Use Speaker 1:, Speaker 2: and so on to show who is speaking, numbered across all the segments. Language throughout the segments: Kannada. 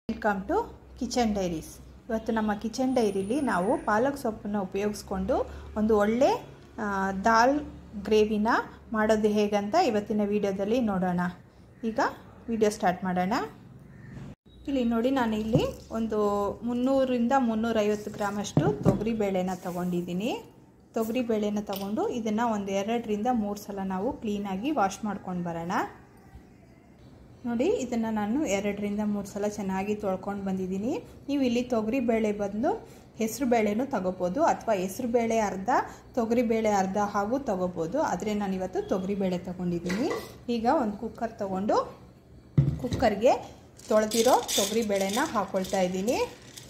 Speaker 1: ವೆಲ್ಕಮ್ ಟು ಕಿಚನ್ ಡೈರೀಸ್ ಇವತ್ತು ನಮ್ಮ ಕಿಚನ್ ಡೈರಿಲಿ ನಾವು ಪಾಲಕ್ ಸೊಪ್ಪನ್ನು ಉಪಯೋಗಿಸ್ಕೊಂಡು ಒಂದು ಒಳ್ಳೆ ಆ, ದಾಲ್ ಗ್ರೇವಿನ ಮಾಡೋದು ಹೇಗಂತ ಇವತ್ತಿನ ವಿಡಿಯೋದಲ್ಲಿ ನೋಡೋಣ ಈಗ ವಿಡಿಯೋ ಸ್ಟಾರ್ಟ್ ಮಾಡೋಣ ಇಲ್ಲಿ ನೋಡಿ ನಾನು ಇಲ್ಲಿ ಒಂದು ಮುನ್ನೂರಿಂದ ಮುನ್ನೂರೈವತ್ತು ಗ್ರಾಮಷ್ಟು ತೊಗರಿ ಬೇಳೆನ ತಗೊಂಡಿದ್ದೀನಿ ತೊಗರಿ ಬೇಳೆನ ತಗೊಂಡು ಇದನ್ನು ಒಂದು ಎರಡರಿಂದ ಮೂರು ಸಲ ನಾವು ಕ್ಲೀನಾಗಿ ವಾಶ್ ಮಾಡ್ಕೊಂಡು ಬರೋಣ ನೋಡಿ ಇದನ್ನು ನಾನು ಎರಡರಿಂದ ಮೂರು ಸಲ ಚೆನ್ನಾಗಿ ತೊಳ್ಕೊಂಡು ಬಂದಿದ್ದೀನಿ ನೀವು ಇಲ್ಲಿ ತೊಗರಿ ಬೇಳೆ ಬದಲು ಹೆಸರು ಬೇಳೆನೂ ತಗೋಬೋದು ಅಥವಾ ಹೆಸರು ಬೇಳೆ ಅರ್ಧ ತೊಗರಿ ಬೇಳೆ ಅರ್ಧ ಹಾಗೂ ತಗೋಬೋದು ಆದರೆ ನಾನು ಇವತ್ತು ತೊಗರಿ ಬೇಳೆ ತೊಗೊಂಡಿದ್ದೀನಿ ಈಗ ಒಂದು ಕುಕ್ಕರ್ ತೊಗೊಂಡು ಕುಕ್ಕರ್ಗೆ ತೊಳೆದಿರೋ ತೊಗರಿ ಬೇಳೆನ ಹಾಕ್ಕೊಳ್ತಾ ಇದ್ದೀನಿ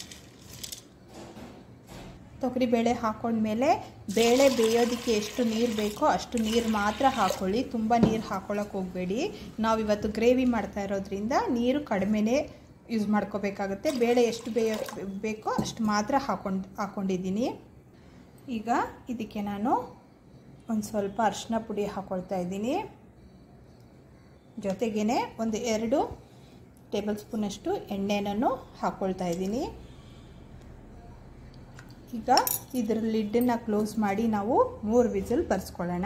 Speaker 1: ತೊಗರಿಬೇಳೆ ಹಾಕೊಂಡ್ಮೇಲೆ ಬೇಳೆ ಬೇಯೋದಕ್ಕೆ ಎಷ್ಟು ನೀರು ಬೇಕೋ ಅಷ್ಟು ನೀರು ಮಾತ್ರ ಹಾಕ್ಕೊಳ್ಳಿ ತುಂಬ ನೀರು ಹಾಕ್ಕೊಳ್ಳೋಕೆ ಹೋಗಬೇಡಿ ನಾವು ಇವತ್ತು ಗ್ರೇವಿ ಮಾಡ್ತಾ ಇರೋದ್ರಿಂದ ನೀರು ಕಡಿಮೆನೇ ಯೂಸ್ ಮಾಡ್ಕೋಬೇಕಾಗುತ್ತೆ ಬೇಳೆ ಎಷ್ಟು ಬೇಯೋ ಬೇಕೋ ಅಷ್ಟು ಮಾತ್ರ ಹಾಕೊಂಡು ಹಾಕ್ಕೊಂಡಿದ್ದೀನಿ ಈಗ ಇದಕ್ಕೆ ನಾನು ಒಂದು ಸ್ವಲ್ಪ ಅರಿಶಿನ ಪುಡಿ ಹಾಕ್ಕೊಳ್ತಾ ಇದ್ದೀನಿ ಜೊತೆಗೇ ಒಂದು ಎರಡು ಟೇಬಲ್ ಸ್ಪೂನಷ್ಟು ಎಣ್ಣೆನೂ ಹಾಕ್ಕೊಳ್ತಾ ಇದ್ದೀನಿ ಈಗ ಇದರ ಲಿಡ್ಡನ್ನು ಕ್ಲೋಸ್ ಮಾಡಿ ನಾವು ಮೂರು ವಿಸಿಲ್ ಬರ್ಸ್ಕೊಳ್ಳೋಣ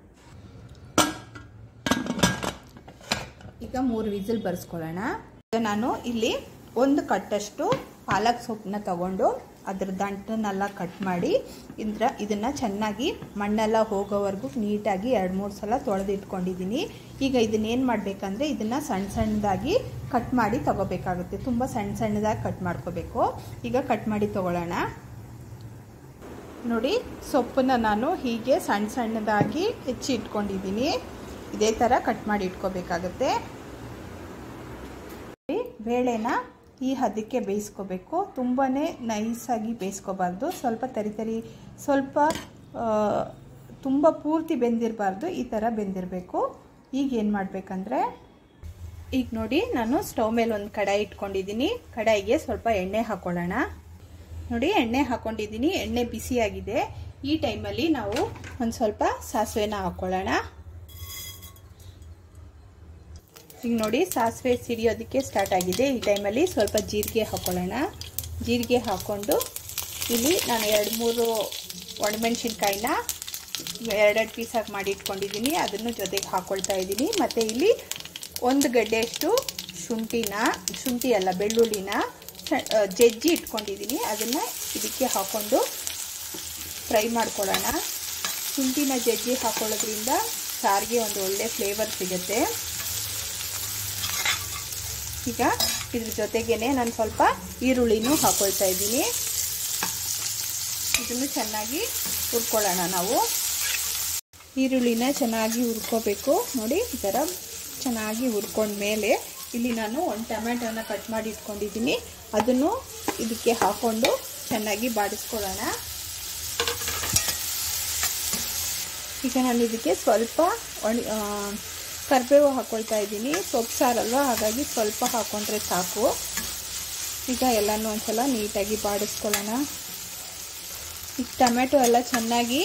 Speaker 1: ಈಗ ಮೂರು ವಿಸಿಲ್ ಬರ್ಸ್ಕೊಳ್ಳೋಣ ಈಗ ನಾನು ಇಲ್ಲಿ ಒಂದು ಕಟ್ಟಷ್ಟು ಪಾಲಕ್ ಸೊಪ್ಪನ್ನ ತಗೊಂಡು ಅದ್ರ ದಂಟನ್ನೆಲ್ಲ ಕಟ್ ಮಾಡಿ ಇದ್ರ ಇದನ್ನು ಚೆನ್ನಾಗಿ ಮಣ್ಣೆಲ್ಲ ಹೋಗೋವರೆಗೂ ನೀಟಾಗಿ ಎರಡು ಮೂರು ಸಲ ತೊಳೆದಿಟ್ಕೊಂಡಿದ್ದೀನಿ ಈಗ ಇದನ್ನೇನು ಮಾಡಬೇಕಂದ್ರೆ ಇದನ್ನು ಸಣ್ಣ ಸಣ್ಣದಾಗಿ ಕಟ್ ಮಾಡಿ ತಗೋಬೇಕಾಗುತ್ತೆ ತುಂಬ ಸಣ್ಣ ಸಣ್ಣದಾಗಿ ಕಟ್ ಮಾಡ್ಕೋಬೇಕು ಈಗ ಕಟ್ ಮಾಡಿ ತಗೊಳ್ಳೋಣ ನೋಡಿ ಸೊಪ್ಪನ್ನ ನಾನು ಹೀಗೆ ಸಣ್ಣ ಸಣ್ಣದಾಗಿ ಹೆಚ್ಚಿ ಇಟ್ಕೊಂಡಿದ್ದೀನಿ ಇದೇ ಥರ ಕಟ್ ಮಾಡಿ ಇಟ್ಕೋಬೇಕಾಗತ್ತೆ ಬೇಳೆನ ಈ ಹದಕ್ಕೆ ಬೇಯಿಸ್ಕೋಬೇಕು ತುಂಬಾ ನೈಸಾಗಿ ಬೇಯಿಸ್ಕೋಬಾರ್ದು ಸ್ವಲ್ಪ ತರಿ ತರಿ ಸ್ವಲ್ಪ ತುಂಬ ಪೂರ್ತಿ ಬೆಂದಿರಬಾರ್ದು ಈ ಥರ ಬೆಂದಿರಬೇಕು ಈಗ ಏನು ಮಾಡಬೇಕಂದ್ರೆ ಈಗ ನೋಡಿ ನಾನು ಸ್ಟವ್ ಮೇಲೆ ಒಂದು ಕಡಾಯಿ ಇಟ್ಕೊಂಡಿದ್ದೀನಿ ಕಡಾಯಿಗೆ ಸ್ವಲ್ಪ ಎಣ್ಣೆ ಹಾಕ್ಕೊಳ್ಳೋಣ ನೋಡಿ ಎಣ್ಣೆ ಹಾಕೊಂಡಿದ್ದೀನಿ ಎಣ್ಣೆ ಬಿಸಿಯಾಗಿದೆ ಈ ಟೈಮಲ್ಲಿ ನಾವು ಒಂದು ಸ್ವಲ್ಪ ಸಾಸಿವೆನ ಹಾಕ್ಕೊಳ್ಳೋಣ ಈಗ ನೋಡಿ ಸಾಸಿವೆ ಸಿಡಿಯೋದಕ್ಕೆ ಸ್ಟಾರ್ಟ್ ಆಗಿದೆ ಈ ಟೈಮಲ್ಲಿ ಸ್ವಲ್ಪ ಜೀರಿಗೆ ಹಾಕ್ಕೊಳ್ಳೋಣ ಜೀರಿಗೆ ಹಾಕ್ಕೊಂಡು ಇಲ್ಲಿ ನಾನು ಎರಡು ಮೂರು ಒಣಮೆಣ್ಸಿನ್ಕಾಯಿನ ಎರಡೆರಡು ಪೀಸಾಗಿ ಮಾಡಿ ಇಟ್ಕೊಂಡಿದ್ದೀನಿ ಅದನ್ನು ಜೊತೆಗೆ ಹಾಕ್ಕೊಳ್ತಾ ಇದ್ದೀನಿ ಮತ್ತು ಇಲ್ಲಿ ಒಂದು ಗಡ್ಡೆಯಷ್ಟು ಶುಂಠಿನ ಶುಂಠಿ ಅಲ್ಲ ಬೆಳ್ಳುಳ್ಳಿನ ಜಜ್ಜಿ ಇಟ್ಕೊಂಡಿದ್ದೀನಿ ಅದನ್ನು ಇದಕ್ಕೆ ಹಾಕ್ಕೊಂಡು ಫ್ರೈ ಮಾಡ್ಕೊಳ್ಳೋಣ ಶುಂಠಿನ ಜಜ್ಜಿ ಹಾಕೊಳ್ಳೋದ್ರಿಂದ ಸಾರಿಗೆ ಒಂದು ಒಳ್ಳೆ ಫ್ಲೇವರ್ ಸಿಗುತ್ತೆ ಈಗ ಇದ್ರ ಜೊತೆಗೇನೆ ನಾನು ಸ್ವಲ್ಪ ಈರುಳ್ಳಿನೂ ಹಾಕೊಳ್ತಾ ಇದ್ದೀನಿ ಇದನ್ನು ಚೆನ್ನಾಗಿ ಹುರ್ಕೊಳ್ಳೋಣ ನಾವು ಈರುಳ್ಳಿನ ಚೆನ್ನಾಗಿ ಹುರ್ಕೋಬೇಕು ನೋಡಿ ಈ ಥರ ಚೆನ್ನಾಗಿ ಹುರ್ಕೊಂಡ್ಮೇಲೆ ಇಲ್ಲಿ ನಾನು ಒಂದು ಟೊಮೆಟೊನ ಕಟ್ ಮಾಡಿ ಇಟ್ಕೊಂಡಿದ್ದೀನಿ ಅದನ್ನು ಇದಕ್ಕೆ ಹಾಕ್ಕೊಂಡು ಚೆನ್ನಾಗಿ ಬಾಡಿಸ್ಕೊಳ್ಳೋಣ ಈಗ ನಾನು ಇದಕ್ಕೆ ಸ್ವಲ್ಪ ಒಣ ಕರಿಬೇವು ಹಾಕ್ಕೊಳ್ತಾ ಇದ್ದೀನಿ ಸೊಪ್ಪು ಸಾರಲ್ವ ಹಾಗಾಗಿ ಸ್ವಲ್ಪ ಹಾಕ್ಕೊಂಡ್ರೆ ಸಾಕು ಈಗ ಎಲ್ಲನೂ ಒಂದ್ಸಲ ನೀಟಾಗಿ ಬಾಡಿಸ್ಕೊಳ್ಳೋಣ ಈಗ ಟೊಮೆಟೊ ಎಲ್ಲ ಚೆನ್ನಾಗಿ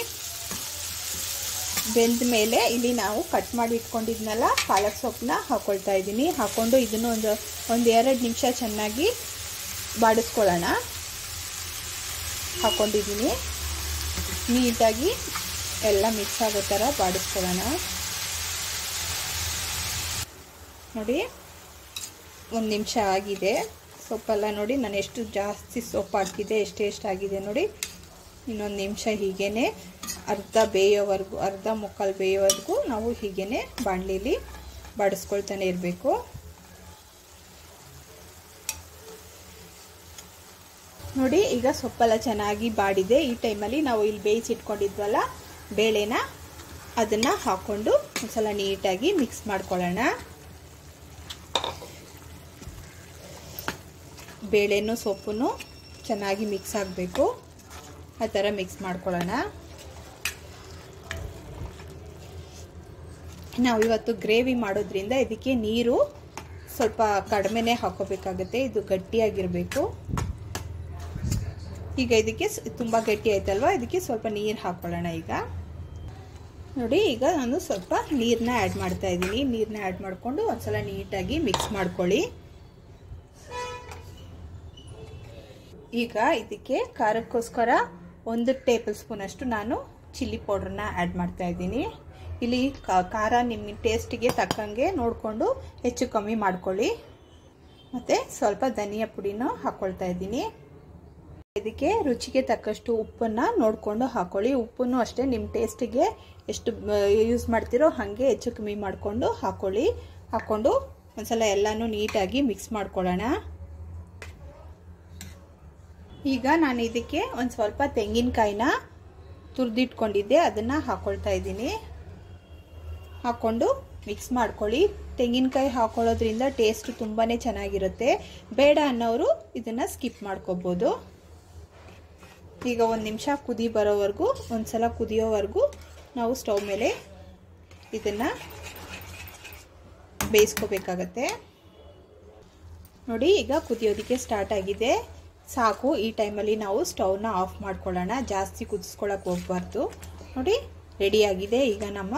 Speaker 1: ಬೆಂದ ಮೇಲೆ ಇಲ್ಲಿ ನಾವು ಕಟ್ ಮಾಡಿ ಇಟ್ಕೊಂಡಿದ್ನಲ್ಲ ಪಾಲಕ್ ಸೊಪ್ಪನ್ನ ಹಾಕ್ಕೊಳ್ತಾ ಇದ್ದೀನಿ ಹಾಕ್ಕೊಂಡು ಇದನ್ನು ಒಂದು ಒಂದು ಎರಡು ನಿಮಿಷ ಚೆನ್ನಾಗಿ ಬಾಡಿಸ್ಕೊಳ್ಳೋಣ ಹಾಕ್ಕೊಂಡಿದ್ದೀನಿ ನೀಟಾಗಿ ಎಲ್ಲ ಮಿಕ್ಸ್ ಆಗೋ ಥರ ಬಾಡಿಸ್ಕೊಳ್ಳೋಣ ನೋಡಿ ಒಂದು ನಿಮಿಷ ಆಗಿದೆ ಸೊಪ್ಪೆಲ್ಲ ನೋಡಿ ನಾನು ಎಷ್ಟು ಜಾಸ್ತಿ ಸೊಪ್ಪು ಹಾಕಿದೆ ಎಷ್ಟು ಎಷ್ಟು ಆಗಿದೆ ನೋಡಿ ಇನ್ನೊಂದು ನಿಮಿಷ ಹೀಗೇ ಅರ್ಧ ಬೇಯೋವರೆಗೂ ಅರ್ಧ ಮುಕ್ಕಾಲು ಬೇಯೋವರೆಗೂ ನಾವು ಹೀಗೇ ಬಾಣಲಿಲಿ ಬಾಡಿಸ್ಕೊಳ್ತಾನೆ ಇರಬೇಕು ನೋಡಿ ಈಗ ಸೊಪ್ಪೆಲ್ಲ ಚೆನ್ನಾಗಿ ಬಾಡಿದೆ ಈ ಟೈಮಲ್ಲಿ ನಾವು ಇಲ್ಲಿ ಬೇಯಿಸಿಟ್ಕೊಂಡಿದ್ವಲ್ಲ ಬೇಳೆನ ಅದನ್ನು ಹಾಕ್ಕೊಂಡು ಒಂದ್ಸಲ ನೀಟಾಗಿ ಮಿಕ್ಸ್ ಮಾಡ್ಕೊಳ್ಳೋಣ ಬೇಳೆನೂ ಸೊಪ್ಪು ಚೆನ್ನಾಗಿ ಮಿಕ್ಸ್ ಆಗಬೇಕು ಆ ಥರ ಮಿಕ್ಸ್ ಮಾಡ್ಕೊಳ್ಳೋಣ ನಾವು ಇವತ್ತು ಗ್ರೇವಿ ಮಾಡೋದ್ರಿಂದ ಇದಕ್ಕೆ ನೀರು ಸ್ವಲ್ಪ ಕಡಿಮೆನೇ ಹಾಕೋಬೇಕಾಗುತ್ತೆ ಇದು ಗಟ್ಟಿಯಾಗಿರಬೇಕು ಈಗ ಇದಕ್ಕೆ ತುಂಬ ಗಟ್ಟಿ ಆಯ್ತಲ್ವ ಇದಕ್ಕೆ ಸ್ವಲ್ಪ ನೀರು ಹಾಕ್ಕೊಳ್ಳೋಣ ಈಗ ನೋಡಿ ಈಗ ನಾನು ಸ್ವಲ್ಪ ನೀರನ್ನ ಆ್ಯಡ್ ಮಾಡ್ತಾ ಇದ್ದೀನಿ ನೀರನ್ನ ಆ್ಯಡ್ ಮಾಡಿಕೊಂಡು ಒಂದ್ಸಲ ನೀಟಾಗಿ ಮಿಕ್ಸ್ ಮಾಡ್ಕೊಳ್ಳಿ ಈಗ ಇದಕ್ಕೆ ಖಾರಕ್ಕೋಸ್ಕರ ಒಂದು ಟೇಬಲ್ ಸ್ಪೂನಷ್ಟು ನಾನು ಚಿಲ್ಲಿ ಪೌಡ್ರನ್ನ ಆ್ಯಡ್ ಮಾಡ್ತಾ ಇದ್ದೀನಿ ಇಲ್ಲಿ ಖಾರ ನಿಮ್ಮ ಟೇಸ್ಟಿಗೆ ತಕ್ಕಂಗೆ ನೋಡಿಕೊಂಡು ಹೆಚ್ಚು ಕಮ್ಮಿ ಮಾಡ್ಕೊಳ್ಳಿ ಮತ್ತು ಸ್ವಲ್ಪ ಧನಿಯಾ ಪುಡಿನೂ ಹಾಕ್ಕೊಳ್ತಾ ಇದ್ದೀನಿ ಇದಕ್ಕೆ ರುಚಿಗೆ ತಕ್ಕಷ್ಟು ಉಪ್ಪನ್ನು ನೋಡಿಕೊಂಡು ಹಾಕೊಳ್ಳಿ ಉಪ್ಪನ್ನು ಅಷ್ಟೇ ನಿಮ್ಮ ಟೇಸ್ಟಿಗೆ ಎಷ್ಟು ಯೂಸ್ ಮಾಡ್ತೀರೋ ಹಾಗೆ ಹೆಚ್ಚು ಕಮ್ಮಿ ಮಾಡಿಕೊಂಡು ಹಾಕೊಳ್ಳಿ ಹಾಕ್ಕೊಂಡು ಒಂದ್ಸಲ ಎಲ್ಲನೂ ನೀಟಾಗಿ ಮಿಕ್ಸ್ ಮಾಡ್ಕೊಳ್ಳೋಣ ಈಗ ನಾನು ಇದಕ್ಕೆ ಒಂದು ಸ್ವಲ್ಪ ತೆಂಗಿನಕಾಯಿನ ತುರಿದಿಟ್ಕೊಂಡಿದ್ದೆ ಅದನ್ನು ಹಾಕ್ಕೊಳ್ತಾ ಇದ್ದೀನಿ ಹಾಕ್ಕೊಂಡು ಮಿಕ್ಸ್ ಮಾಡ್ಕೊಳ್ಳಿ ತೆಂಗಿನಕಾಯಿ ಹಾಕೊಳ್ಳೋದ್ರಿಂದ ಟೇಸ್ಟ್ ತುಂಬಾ ಚೆನ್ನಾಗಿರುತ್ತೆ ಬೇಡ ಅನ್ನೋರು ಇದನ್ನು ಸ್ಕಿಪ್ ಮಾಡ್ಕೋಬೋದು ಈಗ ಒಂದು ನಿಮಿಷ ಕುದಿ ಬರೋವರೆಗೂ ಒಂದು ಸಲ ಕುದಿಯೋವರೆಗೂ ನಾವು ಸ್ಟವ್ ಮೇಲೆ ಇದನ್ನು ಬೇಯಿಸ್ಕೋಬೇಕಾಗತ್ತೆ ನೋಡಿ ಈಗ ಕುದಿಯೋದಕ್ಕೆ ಸ್ಟಾರ್ಟ್ ಆಗಿದೆ ಸಾಕು ಈ ಟೈಮಲ್ಲಿ ನಾವು ಸ್ಟವ್ನ ಆಫ್ ಮಾಡ್ಕೊಳ್ಳೋಣ ಜಾಸ್ತಿ ಕುದಿಸ್ಕೊಳಕ್ಕೆ ಹೋಗ್ಬಾರ್ದು ನೋಡಿ ರೆಡಿಯಾಗಿದೆ ಈಗ ನಮ್ಮ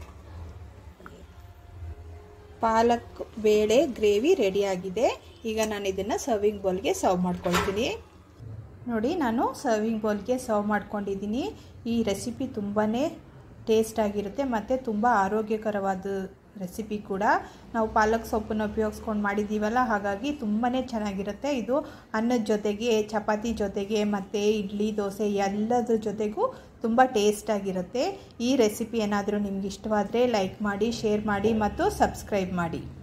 Speaker 1: ಪಾಲಕ್ ಬೇಳೆ ಗ್ರೇವಿ ರೆಡಿಯಾಗಿದೆ ಈಗ ನಾನು ಇದನ್ನು ಸರ್ವಿಂಗ್ ಬೌಲ್ಗೆ ಸರ್ವ್ ಮಾಡ್ಕೊಳ್ತೀನಿ ನೋಡಿ ನಾನು ಸರ್ವಿಂಗ್ ಬೌಲ್ಗೆ ಸರ್ವ್ ಮಾಡ್ಕೊಂಡಿದ್ದೀನಿ ಈ ರೆಸಿಪಿ ತುಂಬಾ ಟೇಸ್ಟ್ ಆಗಿರುತ್ತೆ ಮತ್ತು ತುಂಬ ಆರೋಗ್ಯಕರವಾದ ರೆಸಿಪಿ ಕೂಡ ನಾವು ಪಾಲಕ್ ಸೊಪ್ಪನ್ನು ಉಪಯೋಗಿಸ್ಕೊಂಡು ಮಾಡಿದ್ದೀವಲ್ಲ ಹಾಗಾಗಿ ತುಂಬಾ ಚೆನ್ನಾಗಿರುತ್ತೆ ಇದು ಅನ್ನದ ಜೊತೆಗೆ ಚಪಾತಿ ಜೊತೆಗೆ ಮತ್ತು ಇಡ್ಲಿ ದೋಸೆ ಎಲ್ಲದ್ರ ಜೊತೆಗೂ ತುಂಬ ಟೇಸ್ಟಾಗಿರುತ್ತೆ ಈ ರೆಸಿಪಿ ಏನಾದರೂ ನಿಮ್ಗೆ ಇಷ್ಟವಾದರೆ ಲೈಕ್ ಮಾಡಿ ಶೇರ್ ಮಾಡಿ ಮತ್ತು ಸಬ್ಸ್ಕ್ರೈಬ್ ಮಾಡಿ